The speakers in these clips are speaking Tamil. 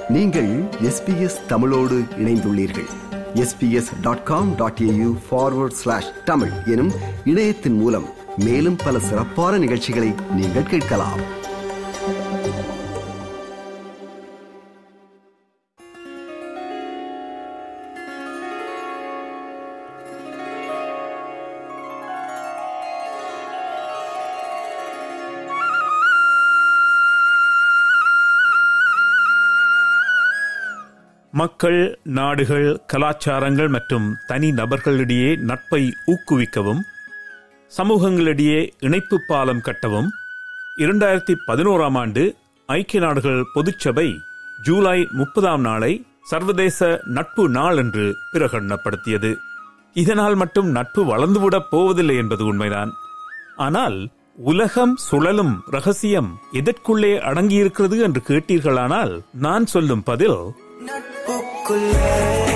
நீங்கள் எஸ்பிஎஸ் தமிழோடு இணைந்துள்ளீர்கள் SBS dot com dot AU forward slash Tamil எனும் இணையத்தின் மூலம் மேலும் பல சிறப்பான நிகழ்ச்சிகளை நீங்கள் கேட்கலாம் மக்கள் நாடுகள் கலாச்சாரங்கள் மற்றும் தனி நபர்களிடையே நட்பை ஊக்குவிக்கவும் சமூகங்களிடையே இணைப்பு பாலம் கட்டவும் இரண்டாயிரத்தி பதினோராம் ஆண்டு ஐக்கிய நாடுகள் பொதுச்சபை ஜூலை முப்பதாம் நாளை சர்வதேச நட்பு நாள் என்று பிரகடனப்படுத்தியது இதனால் மட்டும் நட்பு வளர்ந்துவிடப் போவதில்லை என்பது உண்மைதான் ஆனால் உலகம் சுழலும் ரகசியம் எதற்குள்ளே அடங்கியிருக்கிறது என்று கேட்டீர்களானால் நான் சொல்லும் பதில் நட்புக்குள்ளே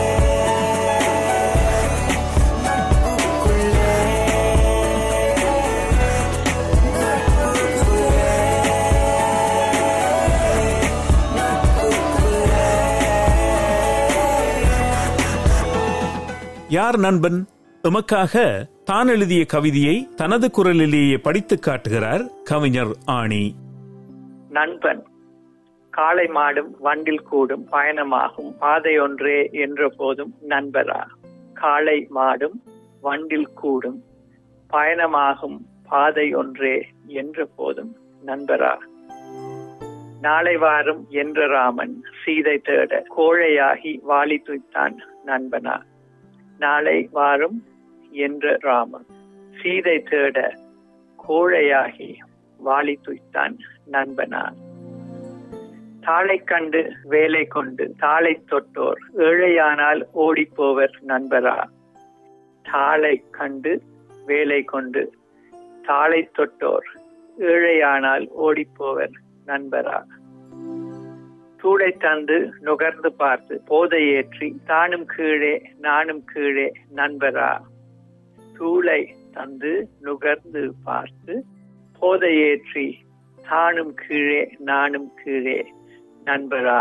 யார் நண்பன் எமக்காக தான் எழுதிய கவிதையை தனது குரலிலேயே படித்துக் காட்டுகிறார் கவிஞர் ஆணி நண்பன் காளை மாடும் வண்டில் கூடும் பயணமாகும் பாதை ஒன்றே என்ற போதும் நண்பரா காளை மாடும் வண்டில் கூடும் பயணமாகும் பாதை ஒன்றே என்ற போதும் நண்பரா நாளை வாரும் என்ற ராமன் சீதை தேட கோழையாகி வாலி துய்த்தான் நண்பனா நாளை வாரும் என்ற ராமன் சீதை தேட கோழையாகி வாலி துய்த்தான் நண்பனா தாளை கண்டு வேலை கொண்டு தாளை தொட்டோர் ஏழையானால் ஓடிப்போவர் நண்பரா தாளை கண்டு வேலை கொண்டு தாளை தொட்டோர் ஏழையானால் ஓடிப்போவர் நண்பரா தூளை தந்து நுகர்ந்து பார்த்து போதை ஏற்றி தானும் கீழே நானும் கீழே நண்பரா தூளை தந்து நுகர்ந்து பார்த்து போதை ஏற்றி தானும் கீழே நானும் கீழே நண்பரா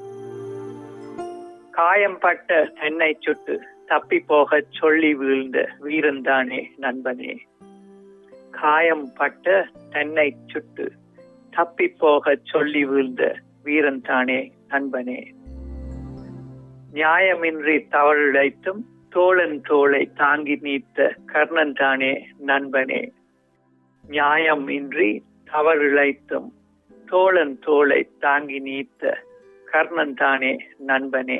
காயம்பட்ட தென்னை சுட்டு தப்பி போக சொல்லி வீழ்ந்த வீரன்தானே நண்பனே காயம்பட்ட தென்னை சுட்டு தப்பி போக சொல்லி வீழ்ந்த வீரன் தானே நண்பனே நியாயமின்றி தவறிழைத்தும் தோழன் தோளை தாங்கி நீத்த கர்ணன் தானே நண்பனே நியாயம் இன்றி தவறிழைத்தும் தோழன் தோளை தாங்கி நீத்த கர்ணன் தானே நண்பனே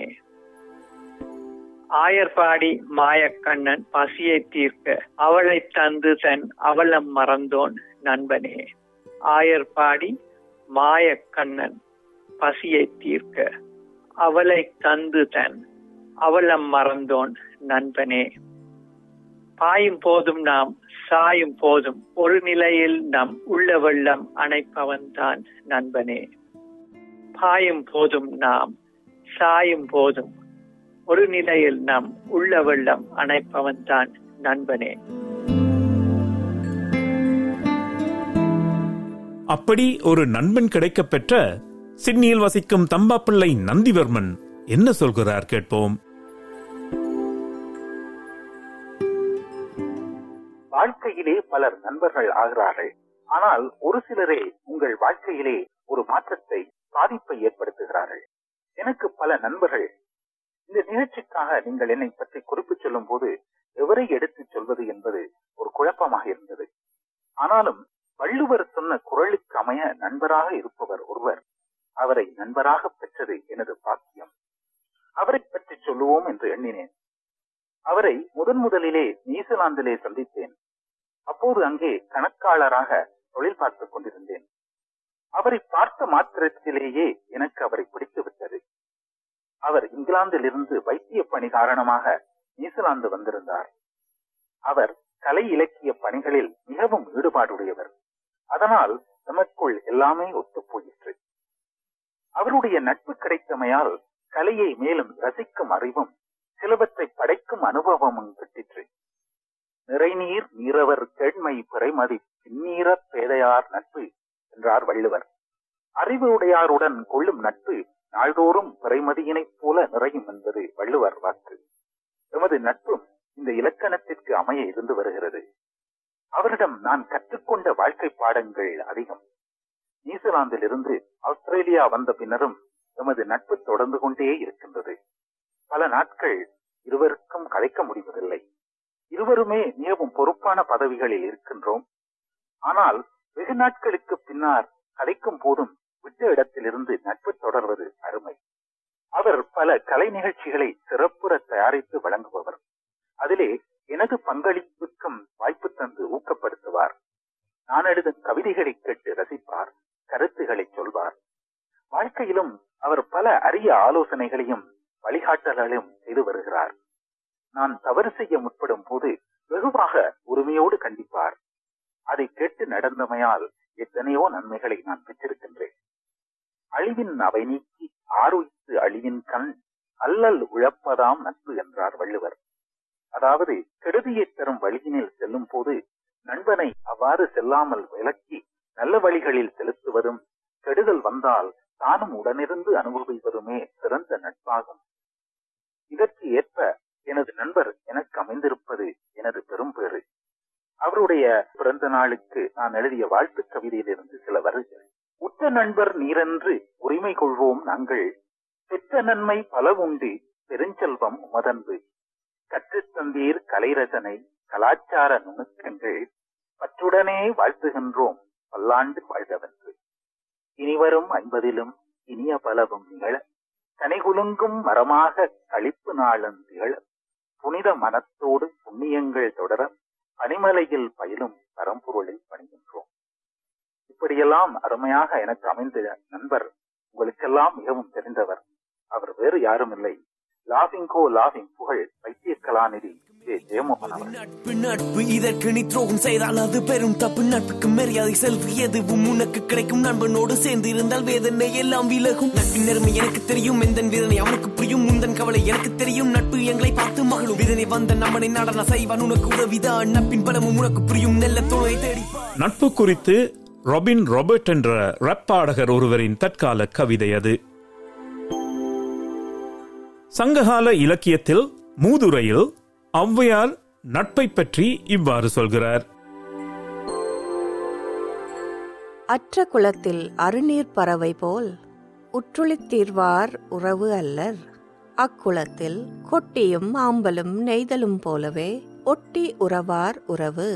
ஆயர்பாடி மாயக்கண்ணன் பசியை தீர்க்க அவளை தந்து தன் அவலம் மறந்தோன் நண்பனே ஆயர்பாடி மாயக்கண்ணன் பசியை தீர்க்க அவளை தந்து தன் அவலம் மறந்தோன் நண்பனே பாயும் போதும் நாம் சாயும் போதும் ஒரு நிலையில் நம் உள்ள வெள்ளம் அணைப்பவன் தான் நண்பனே பாயும் போதும் நாம் சாயும் போதும் ஒரு நிலையில் நம் உள்ள வெள்ளம் அணைப்பவன் தான் நண்பனே அப்படி ஒரு நண்பன் கிடைக்கப் பெற்ற சிட்னியில் வசிக்கும் தம்பாப்பிள்ளை நந்திவர்மன் என்ன சொல்கிறார் கேட்போம் வாழ்க்கையிலே பலர் நண்பர்கள் ஆகிறார்கள் ஆனால் ஒரு சிலரே உங்கள் வாழ்க்கையிலே ஒரு மாற்றத்தை பாதிப்பை ஏற்படுத்துகிறார்கள் எனக்கு பல நண்பர்கள் இந்த நிகழ்ச்சிக்காக நீங்கள் என்னை பற்றி குறிப்பிட்டு சொல்லும் போது எவரை எடுத்துச் சொல்வது என்பது ஒரு குழப்பமாக இருந்தது ஆனாலும் வள்ளுவர் சொன்ன குரலுக்கு அமைய நண்பராக இருப்பவர் ஒருவர் அவரை நண்பராக பெற்றது எனது பாக்கியம் அவரை பற்றி சொல்லுவோம் என்று எண்ணினேன் அவரை முதன் முதலிலே நியூசிலாந்திலே சந்தித்தேன் அப்போது அங்கே கணக்காளராக தொழில் பார்த்துக் கொண்டிருந்தேன் அவரை பார்த்த மாத்திரத்திலேயே எனக்கு அவரை பிடித்து விட்டது அவர் இங்கிலாந்தில் இருந்து வைத்திய பணி காரணமாக நியூசிலாந்து வந்திருந்தார் அவர் கலை இலக்கிய பணிகளில் மிகவும் ஈடுபாடுடையவர் அதனால் நமக்குள் எல்லாமே ஒத்துப் போயிற்று அவருடைய நட்பு கிடைத்தமையால் கலையை மேலும் ரசிக்கும் அறிவும் சிலவற்றை படைக்கும் அனுபவமும் கிட்டிற்று நிறைநீர் நீரவர் கேண்மை பிறைமதி பின்னீர பேதையார் நட்பு என்றார் வள்ளுவர் அறிவு உடையாருடன் கொள்ளும் நட்பு நாள்தோறும் பிறைமதியினைப் போல நிறையும் என்பது வள்ளுவர் வாக்கு எமது நட்பும் இந்த இலக்கணத்திற்கு அமைய இருந்து வருகிறது அவரிடம் நான் கற்றுக்கொண்ட வாழ்க்கை பாடங்கள் அதிகம் நியூசிலாந்திலிருந்து ஆஸ்திரேலியா வந்த பின்னரும் எமது நட்பு தொடர்ந்து கொண்டே இருக்கின்றது பல நாட்கள் இருவருக்கும் கலைக்க முடிவதில்லை இருவருமே மிகவும் பொறுப்பான பதவிகளில் இருக்கின்றோம் ஆனால் வெகு நாட்களுக்கு பின்னால் கலைக்கும் போதும் விட்ட இடத்திலிருந்து நட்பு தொடர்வது அருமை அவர் பல கலை நிகழ்ச்சிகளை சிறப்புற தயாரித்து வழங்குபவர் அதிலே எனது பங்களிப்புக்கும் வாய்ப்பு தந்து ஊக்கப்படுத்துவார் நான் எழுதும் கவிதைகளை கேட்டு ரசிப்பார் கருத்துக்களை சொல்வார் வாழ்க்கையிலும் அவர் பல அரிய ஆலோசனைகளையும் வழிகாட்டல்களையும் செய்து வருகிறார் நான் தவறு செய்ய முற்படும் போது வெகுவாக உரிமையோடு கண்டிப்பார் அதை கேட்டு நடந்தமையால் எத்தனையோ நன்மைகளை நான் பெற்றிருக்கின்றேன் அழிவின் அவை நீக்கி ஆரோக்கித்து அழிவின் கண் அல்லல் உழப்பதாம் நட்பு என்றார் வள்ளுவர் அதாவது கெடுதியை தரும் வழியினில் செல்லும் போது நண்பனை அவ்வாறு செல்லாமல் விலக்கி நல்ல வழிகளில் செலுத்துவதும் கெடுதல் வந்தால் தானும் உடனிருந்து அனுபவிப்பதுமே சிறந்த நட்பாகும் இதற்கு ஏற்ப எனது நண்பர் எனக்கு அமைந்திருப்பது எனது பெரும்பேறு அவருடைய பிறந்த நாளுக்கு நான் எழுதிய வாழ்த்து கவிதையிலிருந்து சில வருகிறேன் உற்ற நண்பர் நீரென்று உரிமை கொள்வோம் நாங்கள் பெற்ற நன்மை பல உண்டு பெருஞ்செல்வம் உமதன்பு கற்றுத்தந்தீர் கலைரசனை கலாச்சார நுணுக்கங்கள் பற்றுடனே வாழ்த்துகின்றோம் பல்லாண்டு வாழ்தவென்று இனிவரும் ஐம்பதிலும் இனிய பலவும் நிகழ கனிகுலுங்கும் மரமாக கழிப்பு நாளும் திகழ புனித மனத்தோடு புண்ணியங்கள் தொடர பனிமலையில் பயிலும் பரம்பொருளை பணிகின்றோம் இப்படியெல்லாம் அருமையாக எனக்கு அமைந்த நண்பர் உங்களுக்கெல்லாம் மிகவும் தெரிந்தவர் அவர் வேறு யாரும் இல்லை லாபிங்கோ லாபிங் புகழ் வைத்திய கலாநிதி ஜே ஜெயமோகன் அவர்கள் நட்பு நட்பு இதற்கு நீ துரோகம் செய்தால் அது பெரும் தப்பு நட்புக்கு மரியாதை செலுத்து எதுவும் உனக்கு கிடைக்கும் நண்பனோடு சேர்ந்து இருந்தால் வேதனை எல்லாம் விலகும் நட்பின் நேர்மை எனக்கு தெரியும் எந்த வேதனை அவனுக்கு புரியும் முந்தன் கவலை எனக்கு தெரியும் நட்பு எங்களை பார்த்து மகளும் வேதனை வந்த நம்மனை நடன செய்வான் உனக்கு உதவிதான் நட்பின் பலமும் உனக்கு புரியும் நெல்ல தோழை தேடி நட்பு குறித்து ரொபின் ராபர்ட் என்ற ரப் பாடகர் ஒருவரின் தற்கால கவிதை அது சங்ககால இலக்கியத்தில் மூதுரையில் ஔவையார் நட்பை பற்றி இவ்வாறு சொல்கிறார் அற்ற குலத்தில் அருநீர் பறவை போல் உற்றுளித் தீர்வார் உறவு அல்லர் அக்குலத்தில் கொட்டியும் ஆம்பலும் நெய்தலும் போலவே ஒட்டி உறவார் உறவு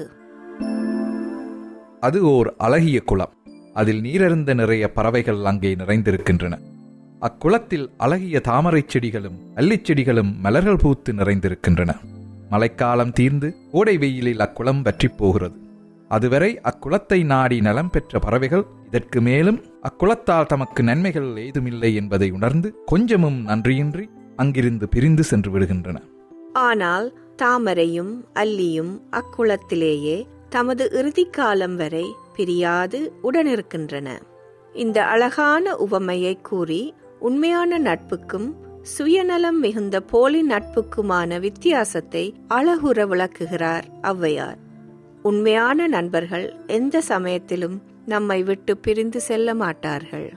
அது ஓர் அழகிய குளம் அதில் நீரருந்த நிறைய பறவைகள் அங்கே நிறைந்திருக்கின்றன அக்குளத்தில் அழகிய தாமரைச் செடிகளும் அல்லிச் செடிகளும் மலர்கள் பூத்து நிறைந்திருக்கின்றன மழைக்காலம் தீர்ந்து கோடை வெயிலில் அக்குளம் வற்றிப் போகிறது அதுவரை அக்குளத்தை நாடி நலம் பெற்ற பறவைகள் இதற்கு மேலும் அக்குளத்தால் தமக்கு நன்மைகள் ஏதுமில்லை என்பதை உணர்ந்து கொஞ்சமும் நன்றியின்றி அங்கிருந்து பிரிந்து சென்று விடுகின்றன ஆனால் தாமரையும் அல்லியும் அக்குளத்திலேயே தமது இறுதிக் காலம் வரை பிரியாது உடனிருக்கின்றன இந்த அழகான உவமையை கூறி உண்மையான நட்புக்கும் சுயநலம் மிகுந்த போலி நட்புக்குமான வித்தியாசத்தை அழகுற விளக்குகிறார் ஔவையார் உண்மையான நண்பர்கள் எந்த சமயத்திலும் நம்மை விட்டு பிரிந்து செல்ல மாட்டார்கள்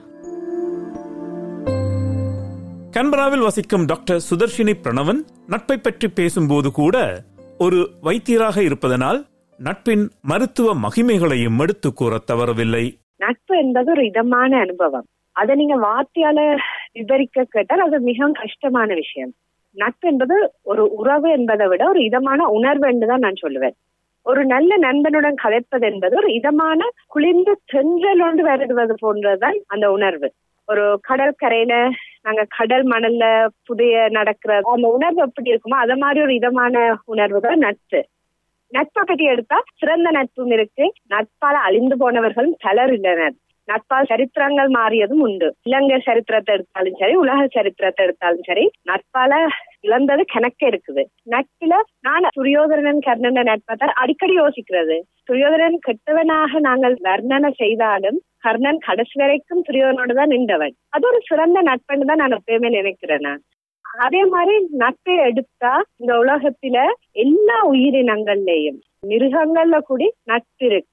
கன்பராவில் வசிக்கும் டாக்டர் சுதர்ஷினி பிரணவன் நட்பை பற்றி பேசும்போது கூட ஒரு வைத்தியராக இருப்பதனால் நட்பின் மருத்துவ மகிமைகளையும் எடுத்து கூற தவறவில்லை நட்பு என்பது ஒரு இதமான அனுபவம் அதை நீங்க வார்த்தையால விவரிக்க கேட்டால் அது மிகவும் கஷ்டமான விஷயம் நட்பு என்பது ஒரு உறவு என்பதை விட ஒரு இதமான உணர்வு என்றுதான் நான் சொல்லுவேன் ஒரு நல்ல நண்பனுடன் கதைப்பது என்பது ஒரு இதமான குளிர்ந்த தென்றல் ஒன்று வருடுவது போன்றதுதான் அந்த உணர்வு ஒரு கடற்கரையில நாங்க கடல் மணல்ல புதிய நடக்கிற அந்த உணர்வு எப்படி இருக்குமோ அத மாதிரி ஒரு இதமான உணர்வு தான் நட்பு நட்பை பற்றி எடுத்தா சிறந்த நட்பும் இருக்கு நட்பால அழிந்து போனவர்களும் பலர் உள்ளனர் நட்பால் சரித்திரங்கள் மாறியதும் உண்டு இலங்கை சரித்திரத்தை எடுத்தாலும் சரி உலக சரித்திரத்தை எடுத்தாலும் சரி நட்பால இழந்தது கணக்கே இருக்குது நட்பில நான் துரியோதனன் கர்ணன நட்பை அடிக்கடி யோசிக்கிறது துரியோதனன் கெட்டவனாக நாங்கள் வர்ணனை செய்தாலும் கர்ணன் கடைசி வரைக்கும் துரியோதனோடு தான் நின்றவன் அது ஒரு சிறந்த நட்புன்னு தான் நான் எப்பயுமே நினைக்கிறேன் நான் அதே மாதிரி நட்பை எடுத்தா இந்த உலகத்துல எல்லா உயிரினங்கள்லயும் மிருகங்கள்ல கூடி நட்பு இருக்கு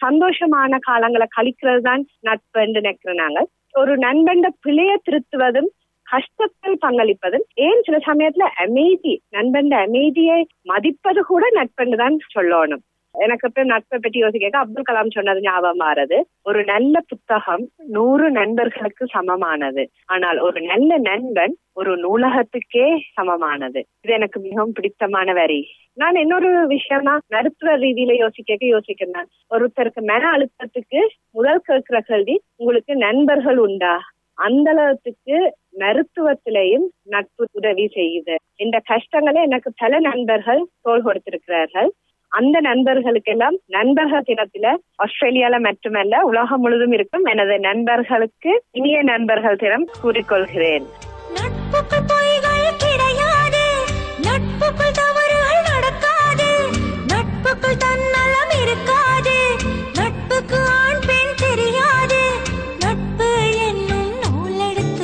சந்தோஷமான காலங்களை கழிக்கிறது தான் நட்புன்னு நினைக்கிறோம் நாங்கள் ஒரு நண்பண்ட பிழைய திருத்துவதும் கஷ்டத்தில் பங்களிப்பதும் ஏன் சில சமயத்துல அமைதி நண்பண்ட அமைதியை மதிப்பது கூட நட்புன்னு தான் சொல்லணும் எனக்கு இப்ப நட்பை பற்றி யோசிக்க அப்துல் கலாம் சொன்னது ஞாபகம் மாறது ஒரு நல்ல புத்தகம் நூறு நண்பர்களுக்கு சமமானது ஆனால் ஒரு நல்ல நண்பன் ஒரு நூலகத்துக்கே சமமானது இது எனக்கு மிகவும் பிடித்தமான வரி நான் இன்னொரு விஷயம்னா மருத்துவ ரீதியில யோசிக்க யோசிக்கிறேன் ஒருத்தருக்கு மன அழுத்தத்துக்கு முதல் கேட்கிற கேள்வி உங்களுக்கு நண்பர்கள் உண்டா அந்த அளவுக்கு மருத்துவத்திலையும் நட்பு உதவி செய்யுது இந்த கஷ்டங்களை எனக்கு பல நண்பர்கள் தோல் கொடுத்திருக்கிறார்கள் அந்த நண்பர்களுக்கெல்லாம் நண்பர்கள் தினத்துல ஆஸ்திரேலியால மட்டுமல்ல உலகம் முழுதும் இருக்கும் எனது நண்பர்களுக்கு இனிய நண்பர்கள் தினம் கூறிக்கொள்கிறேன் நட்புக்குள் பொய்கள் கிடையாது நட்புக்குள் தவறுகள் நடக்காது நட்புக்குள் தன்னலம் இருக்காது நட்புக்கு ஆண் பெண் தெரியாது நட்பு என்னும் நூலெடுத்து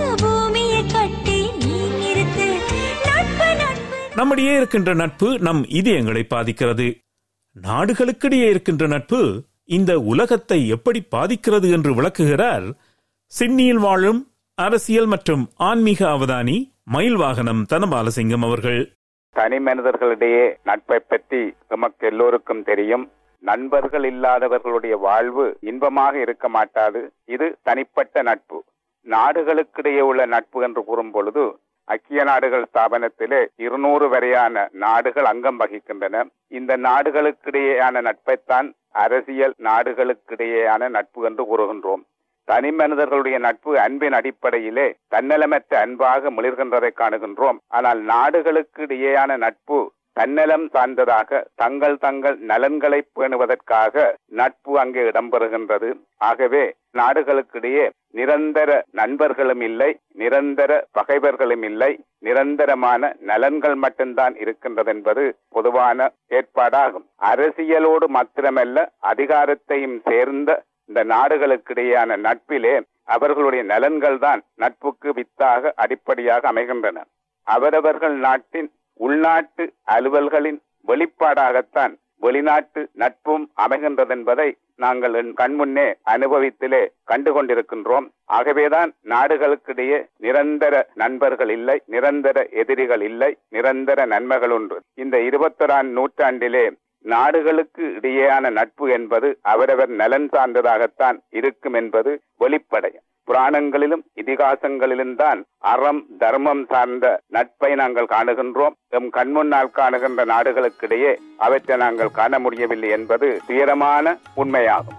பூமியை கட்டி நீ நிறுத்து நட்பு நட்பு நம்மிடையே இருக்கின்ற நட்பு நம் இதயங்களை பாதிக்கிறது நாடுகளுக்கிடையே இருக்கின்ற நட்பு இந்த உலகத்தை எப்படி பாதிக்கிறது என்று விளக்குகிறார் சிட்னியில் வாழும் அரசியல் மற்றும் ஆன்மீக அவதானி மயில் வாகனம் தனபாலசிங்கம் அவர்கள் தனி மனிதர்களிடையே நட்பை பற்றி நமக்கு எல்லோருக்கும் தெரியும் நண்பர்கள் இல்லாதவர்களுடைய வாழ்வு இன்பமாக இருக்க மாட்டாது இது தனிப்பட்ட நட்பு நாடுகளுக்கிடையே உள்ள நட்பு என்று கூறும் பொழுது ஐக்கிய நாடுகள் ஸ்தாபனத்திலே இருநூறு வரையான நாடுகள் அங்கம் வகிக்கின்றன இந்த நாடுகளுக்கிடையேயான நட்பைத்தான் அரசியல் நாடுகளுக்கிடையேயான நட்பு என்று கூறுகின்றோம் தனி மனிதர்களுடைய நட்பு அன்பின் அடிப்படையிலே தன்னலமற்ற அன்பாக மிளிர்கின்றதை காணுகின்றோம் ஆனால் நாடுகளுக்கு இடையேயான நட்பு தன்னலம் சார்ந்ததாக தங்கள் தங்கள் நலன்களை பேணுவதற்காக நட்பு அங்கே இடம்பெறுகின்றது ஆகவே நாடுகளுக்கிடையே நிரந்தர நண்பர்களும் இல்லை நிரந்தர பகைவர்களும் இல்லை நிரந்தரமான நலன்கள் மட்டும்தான் இருக்கின்றது என்பது பொதுவான ஏற்பாடாகும் அரசியலோடு மாத்திரமல்ல அதிகாரத்தையும் சேர்ந்த இந்த நாடுகளுக்கிடையேயான நட்பிலே அவர்களுடைய நலன்கள் தான் நட்புக்கு வித்தாக அடிப்படையாக அமைகின்றன அவரவர்கள் நாட்டின் உள்நாட்டு அலுவல்களின் வெளிப்பாடாகத்தான் வெளிநாட்டு நட்பும் அமைகின்றது என்பதை நாங்கள் என் கண்முன்னே அனுபவித்திலே கண்டுகொண்டிருக்கின்றோம் ஆகவேதான் நாடுகளுக்கிடையே நிரந்தர நண்பர்கள் இல்லை நிரந்தர எதிரிகள் இல்லை நிரந்தர நன்மைகள் உண்டு இந்த இருபத்தொராம் நூற்றாண்டிலே நாடுகளுக்கு இடையேயான நட்பு என்பது அவரவர் நலன் சார்ந்ததாகத்தான் இருக்கும் என்பது வெளிப்படையும் புராணங்களிலும் இதிகாசங்களிலும் தான் அறம் தர்மம் சார்ந்த நட்பை நாங்கள் காணுகின்றோம் எம் கண்முன்னால் காணுகின்ற நாடுகளுக்கிடையே அவற்றை நாங்கள் காண முடியவில்லை என்பது துயரமான உண்மையாகும்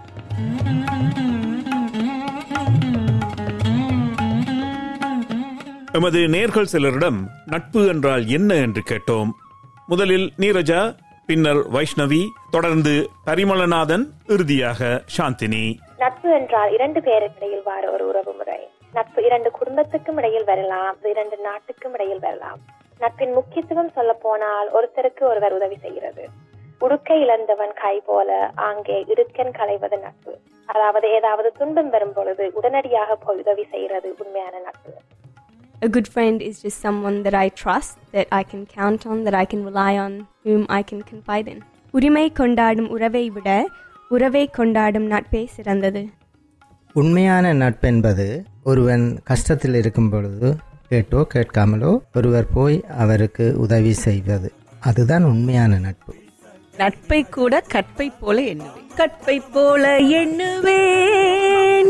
எமது நேர்கள் சிலரிடம் நட்பு என்றால் என்ன என்று கேட்டோம் முதலில் நீரஜா பின்னர் வைஷ்ணவி தொடர்ந்து பரிமளநாதன் இறுதியாக சாந்தினி நட்பு என்றால் இரண்டு பேருக்கிடையில் வார ஒரு உறவு முறை நட்பு இரண்டு குடும்பத்துக்கும் இடையில் வரலாம் இரண்டு நாட்டுக்கும் இடையில் வரலாம் நட்பின் முக்கியத்துவம் சொல்ல போனால் ஒருத்தருக்கு ஒருவர் உதவி செய்கிறது உடுக்கை இழந்தவன் கை போல ஆங்கே இடுக்கன் களைவது நட்பு அதாவது ஏதாவது துன்பம் வரும் பொழுது உடனடியாக போய் உதவி செய்கிறது உண்மையான நட்பு A good friend is just someone that I trust, that I can count on, that I can rely on, whom I can confide in. உரிமை கொண்டாடும் உறவை விட உறவை கொண்டாடும் நட்பே சிறந்தது உண்மையான நட்பென்பது ஒருவன் கஷ்டத்தில் இருக்கும் பொழுது கேட்டோ கேட்காமலோ ஒருவர் போய் அவருக்கு உதவி செய்வது அதுதான் உண்மையான நட்பு நட்பை கூட கற்பை போல எண்ணுவேன் கற்பை போல எண்ணுவேன்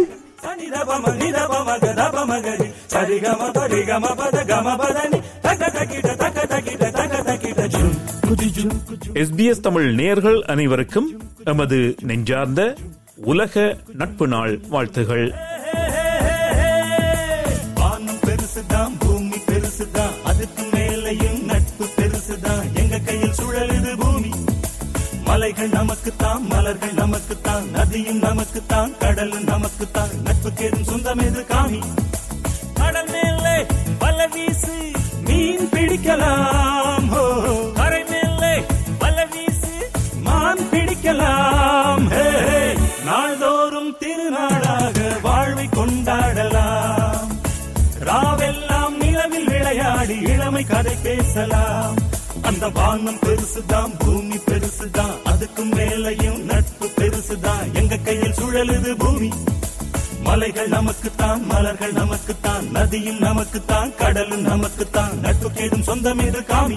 எஸ்பிஎஸ் தமிழ் நேயர்கள் அனைவருக்கும் எமது நெஞ்சார்ந்த உலக நட்பு நாள் வாழ்த்துகள் வானம் பெருசுதான் பூமி பெருசுதான் அதுக்கு மேலையும் நட்பு பெருசுதான் எங்க கையில் சுழலுது பூமி மலைகள் நமக்குத்தான் மலர்கள் நமக்குத்தான் நதியும் நமக்குத்தான் கடலும் நமக்குத்தான் நட்புக்கேதும் சொந்தம் எது காமி கடல் மேலே வல வீசு மீன் பிடிக்கலாம் ஹோ கரை மேலே வல வீசு மான் பிடிக்கலாம் ஹே, ஹே. நாள்தோறும் திருநாளாக வாழ்வை கொண்டாடலாம் ராவெல்லாம் நிலவில் விளையாடி இளமை கதை பேசலாம் அந்த வானம் பெருசுதான் பூமி பெருசுதான் அதுக்கும் மேலையும் நட்பு பெருசு பெருசுதான் எங்க கையில் சுழலுது பூமி மலைகள் நமக்குத்தான் மலர்கள் நமக்குத்தான் நதியும் நமக்குத்தான் கடலும் நமக்குத்தான் நட்புக்கேதும் சொந்தம் என்று காமி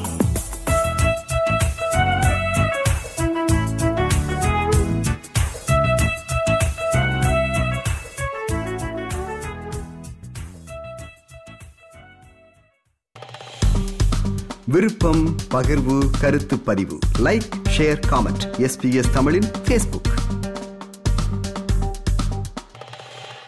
விருப்பம் பகிர்வு கருத்து பதிவு லைக் ஷேர் காமெண்ட் எஸ்பிஎஸ் தமிழின் ஃபேஸ்புக்